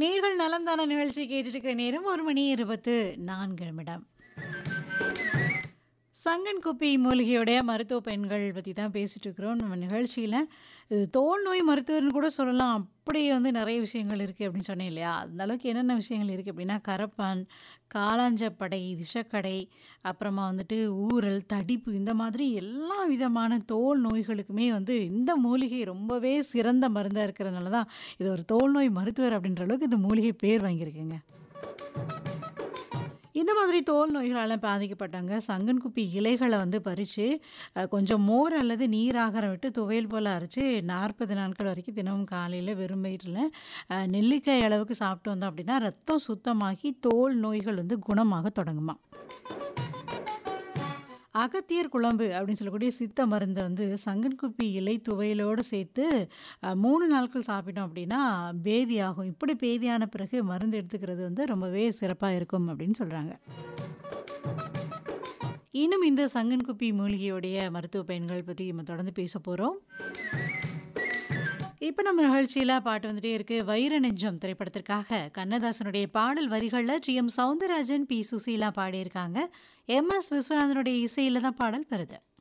நேர்கள் நலம் தான நிகழ்ச்சி கேட்டுட்டு இருக்கிற நேரம் ஒரு மணி இருபத்து நான்கு நிமிடம் சங்கன் குப்பி மூலிகையுடைய மருத்துவ பெண்கள் பற்றி தான் பேசிகிட்டு இருக்கிறோம் நம்ம நிகழ்ச்சியில் இது தோல் நோய் மருத்துவர்னு கூட சொல்லலாம் அப்படி வந்து நிறைய விஷயங்கள் இருக்குது அப்படின்னு சொன்னேன் இல்லையா அந்த அளவுக்கு என்னென்ன விஷயங்கள் இருக்குது அப்படின்னா கரப்பான் காளாஞ்சப்படை விஷக்கடை அப்புறமா வந்துட்டு ஊறல் தடிப்பு இந்த மாதிரி எல்லா விதமான தோல் நோய்களுக்குமே வந்து இந்த மூலிகை ரொம்பவே சிறந்த மருந்தாக இருக்கிறதுனால தான் இது ஒரு தோல் நோய் மருத்துவர் அப்படின்ற அளவுக்கு இந்த மூலிகை பேர் வாங்கியிருக்குங்க இந்த மாதிரி தோல் நோய்களால் பாதிக்கப்பட்டவங்க சங்கன்குப்பி இலைகளை வந்து பறித்து கொஞ்சம் மோர் அல்லது நீராகாரம் விட்டு துவையல் போல் அரைச்சி நாற்பது நாட்கள் வரைக்கும் தினமும் காலையில் வெறும் வயிற்றில் அஹ், நெல்லிக்காய் அளவுக்கு சாப்பிட்டு வந்தோம் அப்படின்னா ரத்தம் சுத்தமாகி தோல் நோய்கள் வந்து குணமாக தொடங்குமா அகத்தியர் குழம்பு அப்படின்னு சொல்லக்கூடிய சித்த மருந்தை வந்து சங்கன்குப்பி இலை துவையலோடு சேர்த்து அஹ், மூணு நாட்கள் சாப்பிட்டோம் அப்படின்னா பேதி ஆகும் இப்படி பேதியான பிறகு மருந்து எடுத்துக்கிறது வந்து ரொம்பவே சிறப்பாக இருக்கும் அப்படின்னு சொல்கிறாங்க இன்னும் இந்த சங்கன்குப்பி மூலிகையுடைய மருத்துவ பயன்கள் பற்றி நம்ம தொடர்ந்து பேச போகிறோம் இப்போ நம்ம நிகழ்ச்சியில் பாட்டு வந்துட்டே இருக்கு வைர நெஞ்சம் திரைப்படத்திற்காக கண்ணதாசனுடைய பாடல் வரிகளில் G M Soundararajan P Susheela பாடியிருக்காங்க எம் எஸ் விஸ்வநாதனுடைய இசையில் தான் பாடல் வருது